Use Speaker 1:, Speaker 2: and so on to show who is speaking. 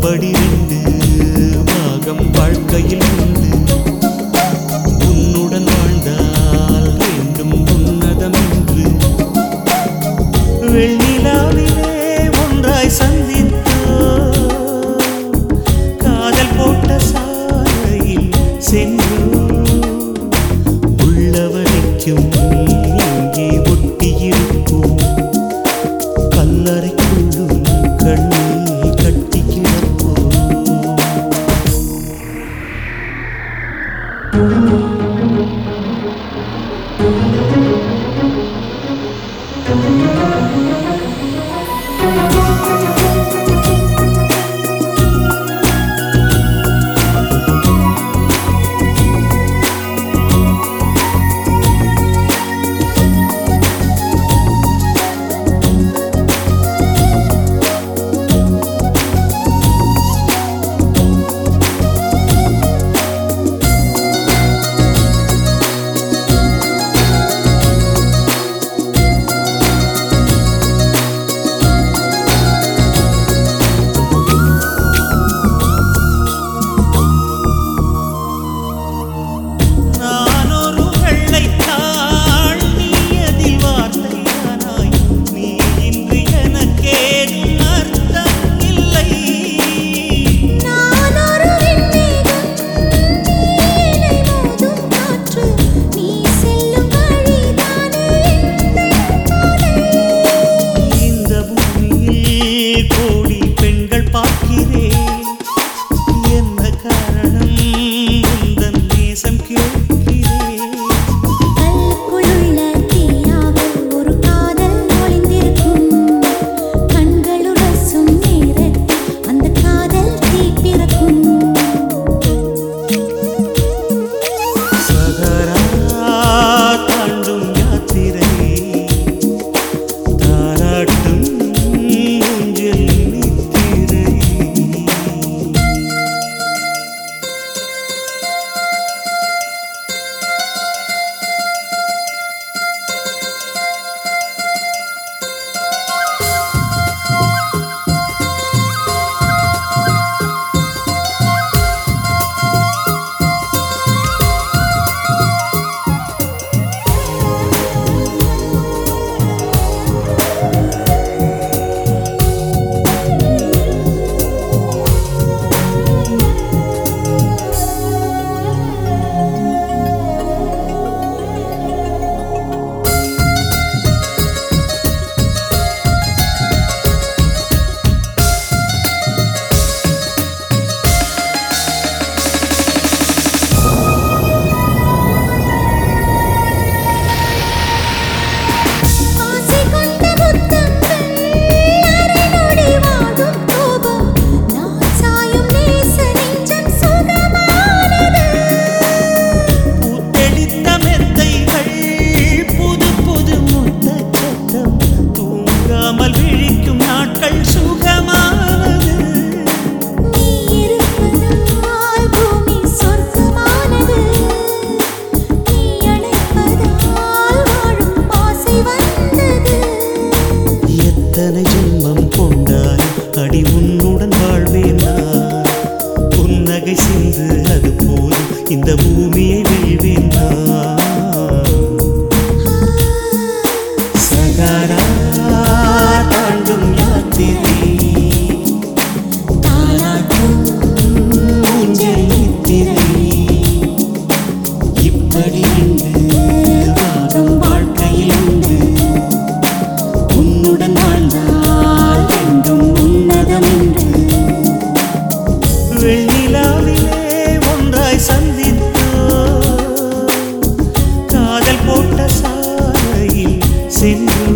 Speaker 1: இப்படி ரெண்டு பாகம் வாழ்க்கையில் உண்டு உன்னுடன் வாழ்ந்தால் வேண்டும் உன்னதம் என்று வெண்ணிலாவிலே ஒன்றாய் சந்தித்தோ காதல் போட்ட சாலையில் சென்றோ உள்ளவரைக்கும் இங்கே ஒட்டியிருப்போம் கல்லறைக்குள்ளும் கண்ணை கட்டி கிடப்போம் நான் ஒரு வெள்ளைத்தாள் நீ அதில் வார்த்தையானாய் நீ இன்று எனக்கேதும் அர்த்தம் இல்லை
Speaker 2: நான் ஒரு விண்மேகம் நீலை மோதும் காற்று நீ செல்லும் வழிதானே எந்தன் பாதை
Speaker 1: இந்த பூமியில் கோடி பெண்கள் பார்க்கிறேன் என்ன காரணம் உந்தன் நேசம் கேட்கிறேன்
Speaker 2: கல்லுக்குள்ள தீயாக ஒரு காதல் ஒளிந்திருக்கும் கண்கள் உரசும் நேரத்தில் அந்த காதல் தீ பிறக்கும்
Speaker 1: சகரா தாண்டும் யாத்திரை தாராட்டும் ஊஞ்சல் நித்திரை
Speaker 2: ஆசை கொண்ட முத்தங்கள் அரை நொடி வாடும் கோபம் நான் சாயும் நேச நெஞ்சம் சுகமானது
Speaker 1: பூத்தெளித்த மெத்தைகள் புது புது முத்த சத்தம் தூங்காமல் விழிக்கும் நாட்கள் சுகமானது
Speaker 2: நீ இருப்பதால் பூமி சொர்க்கமானது நீ அழைப்பதால் வாழும் ஆசை வந்தது
Speaker 1: எத்தனை ஜென்மம் கொண்டாய் அடி உன்னுடன் வாழ்வேன் நான் புன்னகை செய்து அது போதும் இந்த பூமியை வெல்வேன் நான் சகாரா தாண்டும் யாத்திரை தாலாட்டும் ஊஞ்சல் நித்திரை இப்படி இன்று வாழும் வாழ்க்கையில் உண்டு உன்னுடன் வாழ்ந்தால் வேண்டும் உன்னதம் என்று வெண்ணிலாவிலே ஒன்றாய் சந்தித்தோ காதல் போட்ட சாலையில் சென்று